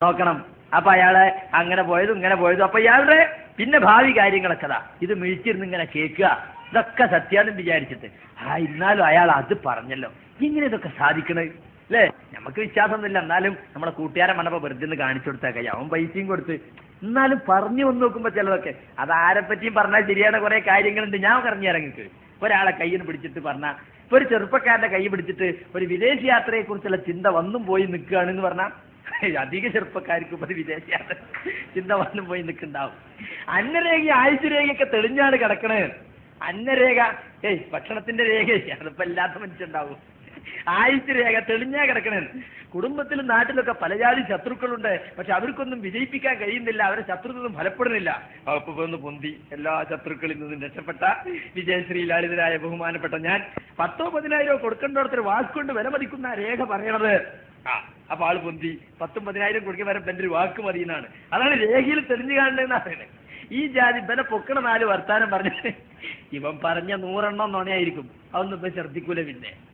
നോക്കണം അപ്പൊ അയാളെ അങ്ങനെ പോയതും ഇങ്ങനെ പോയതും അപ്പൊ ഇയാളുടെ പിന്നെ ഭാവി കാര്യങ്ങളൊക്കെ ദാ ഇത് മിഴിച്ചിരുന്ന് ഇങ്ങനെ കേൾക്കുക ഇതൊക്കെ സത്യാന്നും വിചാരിച്ചിട്ട് ആ എന്നാലും അയാൾ അത് പറഞ്ഞല്ലോ ഇങ്ങനെ ഇതൊക്കെ സാധിക്കണത് അല്ലേ നമുക്ക് വിശ്വാസമൊന്നുമില്ല എന്നാലും നമ്മളെ കൂട്ടുകാരൻ വന്നപ്പോ വെറുതെ ഒന്ന് കാണിച്ചു കൊടുത്തേക്ക അവൻ പൈസയും കൊടുത്ത് എന്നാലും പറഞ്ഞു വന്ന് നോക്കുമ്പോ ചിലതൊക്കെ അത് ആരെ പറ്റിയും പറഞ്ഞാൽ ശരിயான കുറെ കാര്യങ്ങളുണ്ട് ഞാൻ പറഞ്ഞു ഇറങ്ങിക്ക് ഒരാളെ കയ്യിന് പിടിച്ചിട്ട് പറഞ്ഞ ഇപ്പൊ ഒരു ചെറുപ്പക്കാരന്റെ കൈ പിടിച്ചിട്ട് ഒരു വിദേശ യാത്രയെ കുറിച്ചുള്ള ചിന്ത വന്നും പോയി നിൽക്കുകയാണെന്ന് പറഞ്ഞാൽ അധിക ചെറുപ്പക്കാർക്കും ഇപ്പൊ ഒരു വിദേശ യാത്ര ചിന്ത വന്നും പോയി നിൽക്കുന്നുണ്ടാവും അന്നരേഖ ആയുഷരേഖയൊക്കെ തെളിഞ്ഞാണ് കിടക്കണേ അന്നരേഖ ഏയ് ഭക്ഷണത്തിന്റെ രേഖ അതിപ്പോ എല്ലാത്ത മനുഷ്യണ്ടാവും ആയുസ് രേഖ തെളിഞ്ഞാ കിടക്കണേ കുടുംബത്തിലും നാട്ടിലൊക്കെ പലജാതി ശത്രുക്കളുണ്ട് പക്ഷെ അവർക്കൊന്നും വിജയിപ്പിക്കാൻ കഴിയുന്നില്ല അവരെ ശത്രുത്വം ഫലപ്പെടുന്നില്ല അപ്പൊ ഒന്ന് പൊന്തി എല്ലാ ശത്രുക്കളിൽ നിന്നും രക്ഷപ്പെട്ട വിജയശ്രീ ലാളിതരായ ബഹുമാനപ്പെട്ട ഞാൻ പത്തോ പതിനായിരോ കൊടുക്കേണ്ടടത്തൊരു വാക്കുകൊണ്ട് വില മതിക്കുന്ന ആ രേഖ പറയണത് ആ അപ്പൊ ആള് പൊന്തി പത്തും പതിനായിരം കൊടുക്കാൻ വരെ എന്റെ ഒരു വാക്ക് മതി എന്നാണ് അതാണ് രേഖയിൽ തെളിഞ്ഞു കാണേണ്ടതെന്ന് പറയുന്നത് ഈ ജാതി ബല പൊക്കണ നാല് വർത്താനം പറഞ്ഞിട്ട് ഇവൻ പറഞ്ഞ നൂറെണ്ണം നുണയായിരിക്കും അതൊന്നും ഇപ്പൊ ശ്രദ്ധിക്കൂല പിന്നെ